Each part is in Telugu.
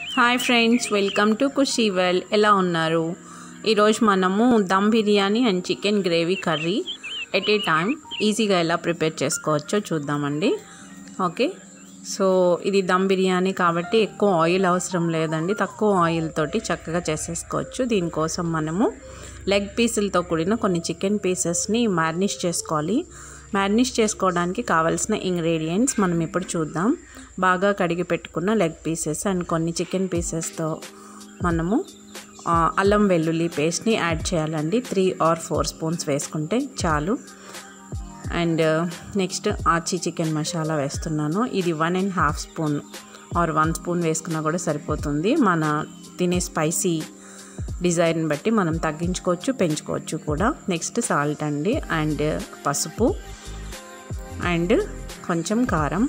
హాయ్ ఫ్రెండ్స్ వెల్కమ్ టు కుషీవెల్ ఎలా ఉన్నారు ఈరోజు మనము dum biryani and chicken gravy curry at a time ఈజీగా ఎలా ప్రిపేర్ చేసుకోవచ్చో చూద్దామండి ఓకే సో ఇది దమ్ బిర్యానీ కాబట్టి ఎక్కువ ఆయిల్ అవసరం లేదండి తక్కువ ఆయిల్ తోటి చక్కగా చేసేసుకోవచ్చు దీనికోసం మనము లెగ్ పీసులతో కూడిన కొన్ని చికెన్ పీసెస్ని మ్యారినేట్ చేసుకోవాలి మ్యారినేట్ చేసుకోవడానికి కావాల్సిన ఇంగ్రీడియంట్స్ మనం ఇప్పుడు చూద్దాం బాగా కడిగి పెట్టుకున్న లెగ్ పీసెస్ అండ్ కొన్ని చికెన్ పీసెస్తో మనము ఆ, అల్లం వెల్లుల్లి పేస్ట్ని యాడ్ చేయాలండి త్రీ ఆర్ ఫోర్ స్పూన్స్ వేసుకుంటే చాలు and next Aachi chicken masala వేస్తున్నాను ఇది one and half spoon or one spoon వేసుకున్నా కూడా సరిపోతుంది మన తినే స్పైసీ డిజైన్ బట్టి మనం తగ్గించుకోవచ్చు పెంచుకోవచ్చు కూడా నెక్స్ట్ సాల్ట్ అండి అండ్ పసుపు అండ్ కొంచెం కారం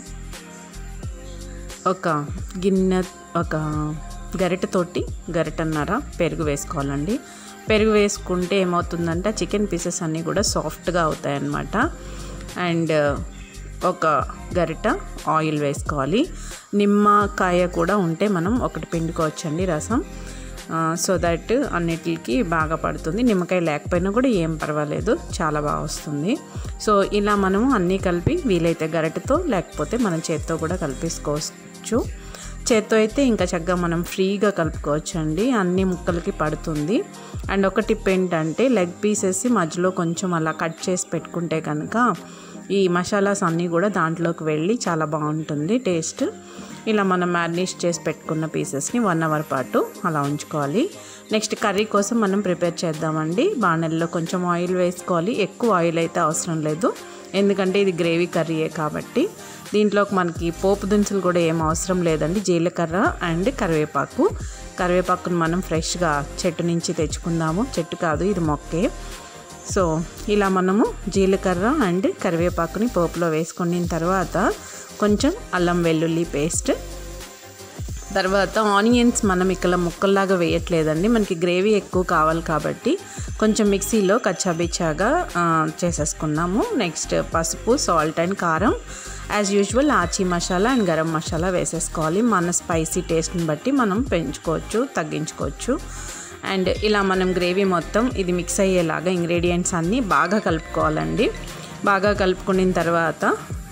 ఒక గిన్నె ఒక గరిటెతోటి గరిటన్నర పెరుగు వేసుకోవాలండి పెరుగు వేసుకుంటే ఏమవుతుందంటే చికెన్ పీసెస్ అన్నీ కూడా సాఫ్ట్గా అవుతాయి అన్నమాట అండ్ ఒక గరిట ఆయిల్ వేసుకోవాలి నిమ్మకాయ కూడా ఉంటే మనం ఒకటి పిండుకోవచ్చండి రసం సో దట్ అన్నిటికి బాగా పడుతుంది నిమ్మకాయ లేకపోయినా కూడా ఏం పర్వాలేదు చాలా బాగా వస్తుంది సో ఇలా మనము అన్నీ కలిపి వీలైతే గరిటెతో లేకపోతే మనం చేత్తో కూడా కలిపేసుకోవచ్చు చేత్తో అయితే ఇంకా చక్కగా మనం ఫ్రీగా కలుపుకోవచ్చు అండి అన్ని ముక్కలకి పడుతుంది అండ్ ఒక టిప్ ఏంటంటే లెగ్ పీసెస్ మధ్యలో కొంచెం అలా కట్ చేసి పెట్టుకుంటే కనుక ఈ మసాలాస్ అన్నీ కూడా దాంట్లోకి వెళ్ళి చాలా బాగుంటుంది టేస్ట్ ఇలా మనం మ్యారినేట్ చేసి పెట్టుకున్న పీసెస్ని వన్ అవర్ పాటు అలా ఉంచుకోవాలి నెక్స్ట్ కర్రీ కోసం మనం ప్రిపేర్ చేద్దామండి బాణల్లో కొంచెం ఆయిల్ వేసుకోవాలి ఎక్కువ ఆయిల్ అయితే అవసరం లేదు ఎందుకంటే ఇది గ్రేవీ కర్రీయే కాబట్టి దీంట్లోకి మనకి పోపు దినుసులు కూడా ఏం అవసరం లేదండి జీలకర్ర అండ్ కరివేపాకు కరివేపాకును మనం ఫ్రెష్గా చెట్టు నుంచి తెచ్చుకుందాము చెట్టు కాదు ఇది మొక్కే సో ఇలా మనము జీలకర్ర అండ్ కరివేపాకుని పోపులో వేసుకున్న తర్వాత కొంచెం అల్లం వెల్లుల్లి పేస్ట్ తర్వాత ఆనియన్స్ మనం ఇక్కడ ముక్కల్లాగా వేయట్లేదండి మనకి గ్రేవీ ఎక్కువ కావాలి కాబట్టి కొంచెం మిక్సీలో కచ్చాబిచ్చాగా ఆ, చేసేసుకున్నాము నెక్స్ట్ పసుపు సాల్ట్ అండ్ కారం as usual Aachi masala and garam masala వేసేసుకోవాలి మన స్పైసీ టేస్ట్ని బట్టి మనం పెంచుకోవచ్చు తగ్గించుకోవచ్చు అండ్ ఇలా మనం గ్రేవీ మొత్తం ఇది మిక్స్ అయ్యేలాగా ఇంగ్రీడియంట్స్ అన్నీ బాగా కలుపుకోవాలండి బాగా కలుపుకున్న తర్వాత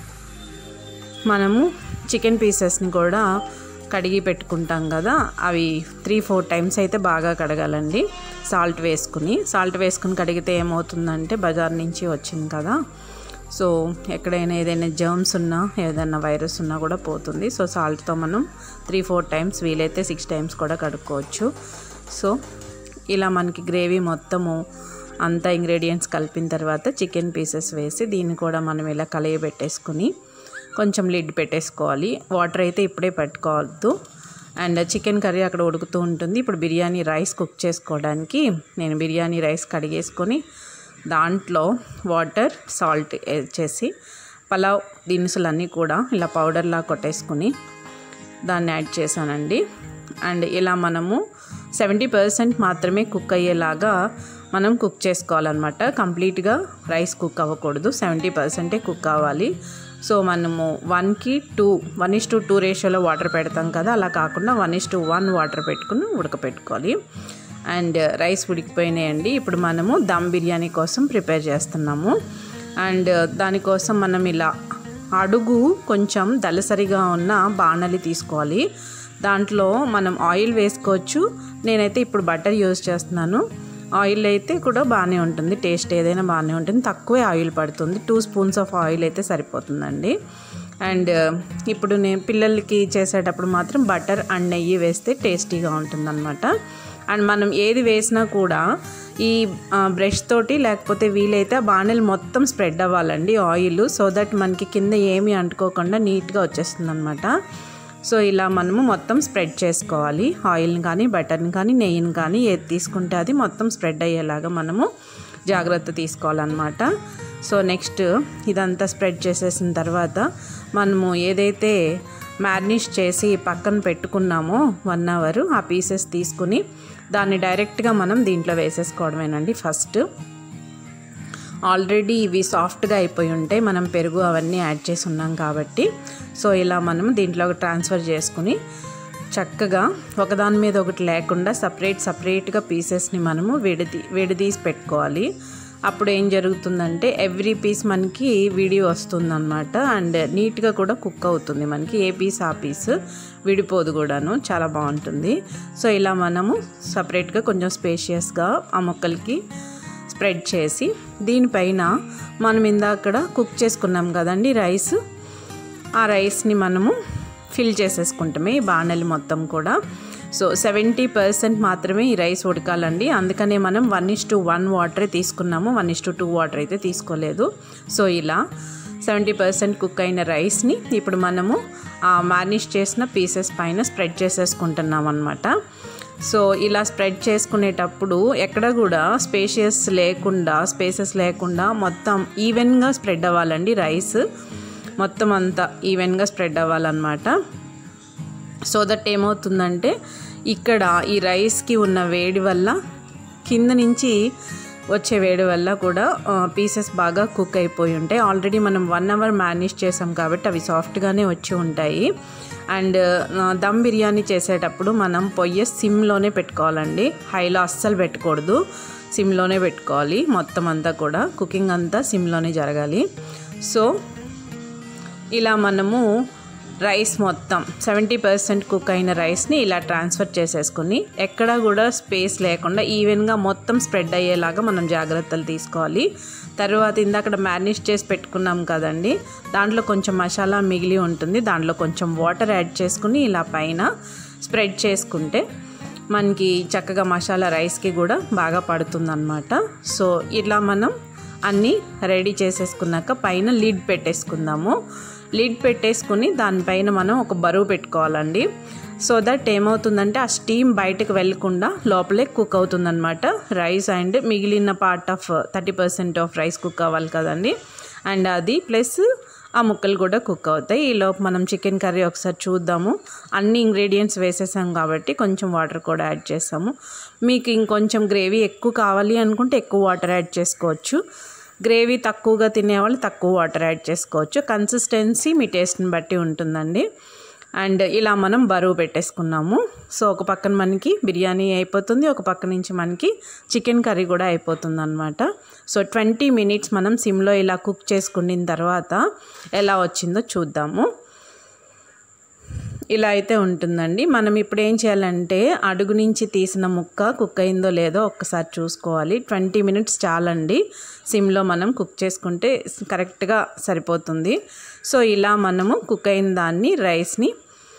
మనము చికెన్ పీసెస్ని కూడా కడిగి పెట్టుకుంటాం కదా అవి త్రీ ఫోర్ టైమ్స్ అయితే బాగా కడగాలండి సాల్ట్ వేసుకుని సాల్ట్ వేసుకుని కడిగితే ఏమవుతుందంటే బజార్ నుంచి వచ్చింది కదా సో ఎక్కడైనా ఏదైనా జర్మ్స్ ఉన్నా ఏదైనా వైరస్ ఉన్నా కూడా పోతుంది సో సాల్ట్తో మనం త్రీ ఫోర్ టైమ్స్ వీలైతే సిక్స్ టైమ్స్ కూడా కడుక్కోవచ్చు సో ఇలా మనకి గ్రేవీ మొత్తము అంతా ఇంగ్రీడియంట్స్ కలిపిన తర్వాత చికెన్ పీసెస్ వేసి దీన్ని కూడా మనం ఇలా కలయబెట్టేసుకుని కొంచెం లిడ్ పెట్టేసుకోవాలి వాటర్ అయితే ఇప్పుడే పెట్టుకోవద్దు అండ్ చికెన్ కర్రీ అక్కడ ఉడుకుతూ ఉంటుంది ఇప్పుడు బిర్యానీ రైస్ కుక్ చేసుకోవడానికి నేను బిర్యానీ రైస్ కడిగేసుకొని దాంట్లో వాటర్ సాల్ట్ చేసి పలావ్ దినుసులన్నీ కూడా ఇలా పౌడర్లా కొట్టేసుకుని దాన్ని యాడ్ చేశానండి అండ్ ఇలా మనము సెవెంటీ పర్సెంట్ మాత్రమే కుక్ అయ్యేలాగా మనం కుక్ చేసుకోవాలన్నమాట కంప్లీట్గా రైస్ కుక్ అవ్వకూడదు సెవెంటీ పర్సెంటే కుక్ అవ్వాలి సో మనము వన్కి two one is to two రేషియోలో వాటర్ పెడతాం కదా అలా కాకుండా one is to one water పెట్టుకుని ఉడకపెట్టుకోవాలి అండ్ రైస్ ఉడికిపోయినాయండి ఇప్పుడు మనము దమ్ బిర్యానీ కోసం ప్రిపేర్ చేస్తున్నాము అండ్ దానికోసం మనం ఇలా అడుగు కొంచెం దలసరిగా ఉన్న బాణలి తీసుకోవాలి దాంట్లో మనం ఆయిల్ వేసుకోవచ్చు నేనైతే ఇప్పుడు బటర్ యూజ్ చేస్తున్నాను ఆయిల్ అయితే కూడా బాగానే ఉంటుంది టేస్ట్ ఏదైనా బాగానే ఉంటుంది తక్కువే ఆయిల్ పడుతుంది టూ స్పూన్స్ ఆఫ్ ఆయిల్ అయితే సరిపోతుందండి అండ్ ఇప్పుడు నేను పిల్లలకి చేసేటప్పుడు మాత్రం బటర్ అండ్ నెయ్యి వేస్తే టేస్టీగా ఉంటుందన్నమాట అండ్ మనం ఏది వేసినా కూడా ఈ బ్రష్ తోటి లేకపోతే వీలైతే ఆ బాణలు మొత్తం స్ప్రెడ్ అవ్వాలండి ఆయిల్ సో దట్ మనకి కింద ఏమీ అంటుకోకుండా నీట్గా వచ్చేస్తుంది అనమాట సో ఇలా మనము మొత్తం స్ప్రెడ్ చేసుకోవాలి ఆయిల్ని కానీ బటర్ని కానీ నెయ్యిని కానీ ఏది తీసుకుంటే అది మొత్తం స్ప్రెడ్ అయ్యేలాగా మనము జాగ్రత్త తీసుకోవాలన్నమాట సో నెక్స్ట్ ఇదంతా స్ప్రెడ్ చేసేసిన తర్వాత మనము ఏదైతే మ్యారినేట్ చేసి పక్కన పెట్టుకున్నామో వన్ అవర్ ఆ పీసెస్ తీసుకుని దాన్ని డైరెక్ట్గా మనం దీంట్లో వేసేసుకోవడమేనండి ఫస్ట్ ఆల్రెడీ ఇవి సాఫ్ట్గా అయిపోయి ఉంటాయి మనం పెరుగు అవన్నీ యాడ్ చేసి ఉన్నాం కాబట్టి సో ఇలా మనం దీంట్లోకి ట్రాన్స్ఫర్ చేసుకుని చక్కగా ఒకదాని మీద ఒకటి లేకుండా సపరేట్ సపరేట్గా పీసెస్ని మనము విడది విడదీసి పెట్టుకోవాలి అప్పుడు ఏం జరుగుతుందంటే ఎవ్రీ పీస్ మనకి వీడియో వస్తుందన్నమాట అండ్ నీట్గా కూడా కుక్ అవుతుంది మనకి ఏ పీస్ ఆ పీస్ విడిపోదు కూడాను చాలా బాగుంటుంది సో ఇలా మనము సపరేట్గా కొంచెం స్పేషియస్గా ఆ ముక్కలకి స్ప్రెడ్ చేసి దీనిపైన మనం ఇందాకడ కుక్ చేసుకున్నాం కదండి రైస్ ఆ రైస్ని మనము ఫిల్ చేసేసుకుంటామే ఈ బాణలి మొత్తం కూడా సో సెవెంటీ పర్సెంట్ మాత్రమే ఈ రైస్ ఉడకాలండి అందుకనే మనం వన్ ఇస్ టు వన్ వాటరే తీసుకున్నాము one is to two water అయితే తీసుకోలేదు సో ఇలా సెవెంటీ పర్సెంట్ కుక్ అయిన రైస్ని ఇప్పుడు మనము మ్యారినేట్ చేసిన పీసెస్ పైన స్ప్రెడ్ చేసేసుకుంటున్నాం అనమాట సో ఇలా స్ప్రెడ్ చేసుకునేటప్పుడు ఎక్కడ కూడా స్పేషియస్ లేకుండా స్పేసెస్ లేకుండా మొత్తం ఈవెన్గా స్ప్రెడ్ అవ్వాలండి రైస్ మొత్తం అంతా ఈవెన్గా స్ప్రెడ్ అవ్వాలన్నమాట సో దట్ ఏమవుతుందంటే ఇక్కడ ఈ రైస్కి ఉన్న వేడి వల్ల కింద నుంచి వచ్చే వేడి వల్ల కూడా పీసెస్ బాగా కుక్ అయిపోయి ఉంటాయి ఆల్రెడీ మనం వన్ అవర్ మ్యారినేట్ చేసాం కాబట్టి అవి సాఫ్ట్గానే వచ్చి ఉంటాయి అండ్ దమ్ బిర్యానీ చేసేటప్పుడు మనం పొయ్యి సిమ్లోనే పెట్టుకోవాలండి హైలో అస్సలు పెట్టకూడదు సిమ్లోనే పెట్టుకోవాలి మొత్తం అంతా కూడా కుకింగ్ అంతా సిమ్లోనే జరగాలి సో ఇలా మనము రైస్ మొత్తం సెవెంటీ పర్సెంట్ కుక్ అయిన రైస్ని ఇలా ట్రాన్స్ఫర్ చేసేసుకుని ఎక్కడా కూడా స్పేస్ లేకుండా ఈవెన్గా మొత్తం స్ప్రెడ్ అయ్యేలాగా మనం జాగ్రత్తలు తీసుకోవాలి తర్వాత ఇందాక మ్యారినేట్ చేసి పెట్టుకున్నాం కదండి దాంట్లో కొంచెం మసాలా మిగిలి ఉంటుంది దాంట్లో కొంచెం వాటర్ యాడ్ చేసుకుని ఇలా పైన స్ప్రెడ్ చేసుకుంటే మనకి చక్కగా మసాలా రైస్కి కూడా బాగా పడుతుందన్నమాట సో ఇలా మనం అన్నీ రెడీ చేసేసుకున్నాక పైన లిడ్ పెట్టేసుకుందాము లిడ్ పెట్టేసుకుని దానిపైన మనం ఒక బరువు పెట్టుకోవాలండి సో దట్ ఏమవుతుందంటే ఆ స్టీమ్ బయటకు వెళ్ళకుండా లోపలే కుక్ అవుతుందన్నమాట రైస్ అండ్ మిగిలిన part of thirty percent of rice cook అవ్వాలి కదండి అండ్ అది ప్లస్ ఆ ముక్కలు కూడా కుక్ అవుతాయి ఈలోపు మనం చికెన్ కర్రీ ఒకసారి చూద్దాము అన్ని ఇంగ్రీడియంట్స్ వేసేసాం కాబట్టి కొంచెం వాటర్ కూడా యాడ్ చేసాము మీకు ఇంకొంచెం గ్రేవీ ఎక్కువ కావాలి అనుకుంటే ఎక్కువ వాటర్ యాడ్ చేసుకోవచ్చు గ్రేవీ తక్కువగా తినేవాళ్ళు తక్కువ వాటర్ యాడ్ చేసుకోవచ్చు కన్సిస్టెన్సీ మీ టేస్ట్ని బట్టి ఉంటుందండి అండ్ ఇలా మనం బరువు పెట్టేసుకున్నాము సో ఒక పక్కన మనకి బిర్యానీ అయిపోతుంది ఒక పక్క నుంచి మనకి చికెన్ కర్రీ కూడా అయిపోతుంది అనమాట సో ట్వంటీ మినిట్స్ మనం సిమ్లో ఇలా కుక్ చేసుకున్న తర్వాత ఎలా వచ్చిందో చూద్దాము ఇలా అయితే ఉంటుందండి మనం ఇప్పుడు ఏం చేయాలంటే అడుగు నుంచి తీసిన ముక్క కుక్ అయిందో లేదో ఒక్కసారి చూసుకోవాలి ట్వంటీ మినిట్స్ చాలండి సిమ్లో మనం కుక్ చేసుకుంటే కరెక్ట్గా సరిపోతుంది సో ఇలా మనము కుక్ అయిన దాన్ని రైస్ని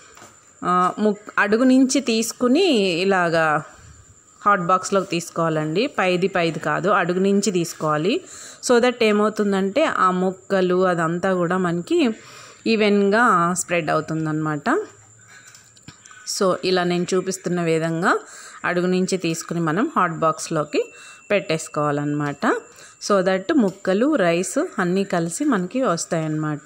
ముక్ అడుగు నుంచి తీసుకుని ఇలాగా హాట్ బాక్స్లోకి తీసుకోవాలండి పైది పైది కాదు అడుగు నుంచి తీసుకోవాలి సో దట్ ఏమవుతుందంటే ఆ ముక్కలు అదంతా కూడా మనకి ఈవెన్గా స్ప్రెడ్ అవుతుందన్నమాట సో ఇలా నేను చూపిస్తున్న విధంగా అడుగు నుంచి తీసుకుని మనం హాట్ బాక్స్లోకి పెట్టేసుకోవాలన్నమాట సో దట్ ముక్కలు రైస్ అన్నీ కలిసి మనకి వస్తాయన్నమాట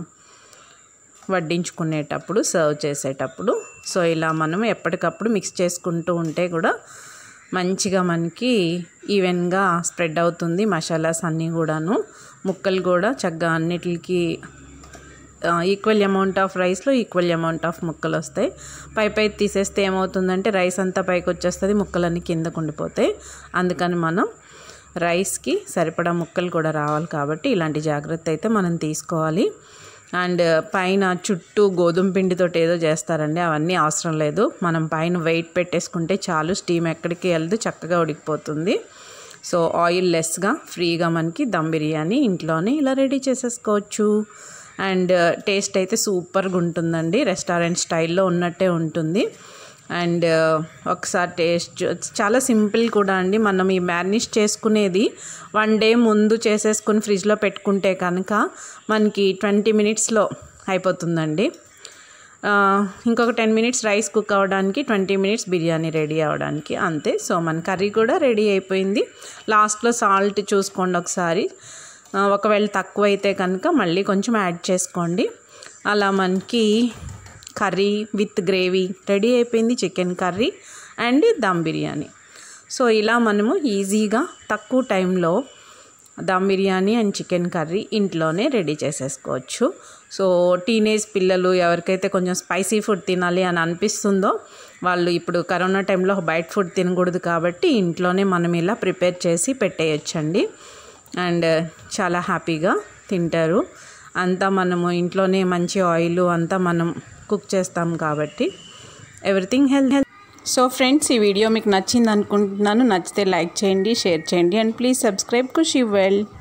వడ్డించుకునేటప్పుడు సర్వ్ చేసేటప్పుడు సో ఇలా మనం ఎప్పటికప్పుడు మిక్స్ చేసుకుంటూ ఉంటే కూడా మంచిగా మనకి ఈవెన్గా స్ప్రెడ్ అవుతుంది మసాలాస్ అన్నీ కూడాను ముక్కలు కూడా చక్కగా అన్నిటికి ఈక్వల్ అమౌంట్ ఆఫ్ రైస్లో ఈక్వల్ అమౌంట్ ఆఫ్ ముక్కలు వస్తాయి పై పై తీసేస్తే ఏమవుతుందంటే రైస్ అంతా పైకి వచ్చేస్తుంది ముక్కలన్నీ కిందకు ఉండిపోతాయి అందుకని మనం రైస్కి సరిపడా ముక్కలు కూడా రావాలి కాబట్టి ఇలాంటి జాగ్రత్త అయితే మనం తీసుకోవాలి అండ్ పైన చుట్టూ గోధుమ పిండితో ఏదో చేస్తారండి అవన్నీ అవసరం లేదు మనం పైన వెయిట్ పెట్టేసుకుంటే చాలు స్టీమ్ ఎక్కడికి వెళ్దు చక్కగా ఉడికిపోతుంది సో ఆయిల్ లెస్గా ఫ్రీగా మనకి దమ్ బిర్యానీ ఇంట్లోనే ఇలా రెడీ చేసేసుకోవచ్చు అండ్ టేస్ట్ అయితే సూపర్గా ఉంటుందండి రెస్టారెంట్ స్టైల్లో ఉన్నట్టే ఉంటుంది అండ్ ఒకసారి టేస్ట్ చాలా సింపుల్ కూడా అండి మనం ఈ మ్యారినేట్ చేసుకునేది వన్ డే ముందు చేసేసుకుని ఫ్రిడ్జ్లో పెట్టుకుంటే కనుక మనకి ట్వంటీ మినిట్స్లో అయిపోతుందండి ఇంకొక టెన్ మినిట్స్ రైస్ కుక్ అవ్వడానికి ట్వంటీ మినిట్స్ బిర్యానీ రెడీ అవ్వడానికి అంతే సో మన కర్రీ కూడా రెడీ అయిపోయింది లాస్ట్లో సాల్ట్ చూసుకోండి ఒకసారి ఒకవేళ తక్కువ అయితే కనుక మళ్ళీ కొంచెం యాడ్ చేసుకోండి అలా మనకి కర్రీ విత్ గ్రేవీ రెడీ అయిపోయింది chicken curry and dum biryani so ఇలా మనము ఈజీగా తక్కువ టైంలో dum biryani and chicken curry ఇంట్లోనే రెడీ చేసేసుకోవచ్చు సో టీనేజ్ పిల్లలు ఎవరికైతే కొంచెం స్పైసీ ఫుడ్ తినాలి అని అనిపిస్తుందో వాళ్ళు ఇప్పుడు కరోనా టైంలో బయట ఫుడ్ తినకూడదు కాబట్టి ఇంట్లోనే మనం ఇలా ప్రిపేర్ చేసి పెట్టేయచ్చండి అండ్ చాలా హ్యాపీగా తింటారు అంతా మనము ఇంట్లోనే మంచి ఆయిల్ అంతా మనం కుక్ చేస్తాం కాబట్టి everything health health so friends ఈ వీడియో మీకు నచ్చింది అనుకుంటున్నాను నచ్చితే లైక్ చేయండి షేర్ చేయండి అండ్ ప్లీజ్ సబ్స్క్రైబ్ కు షీ వెల్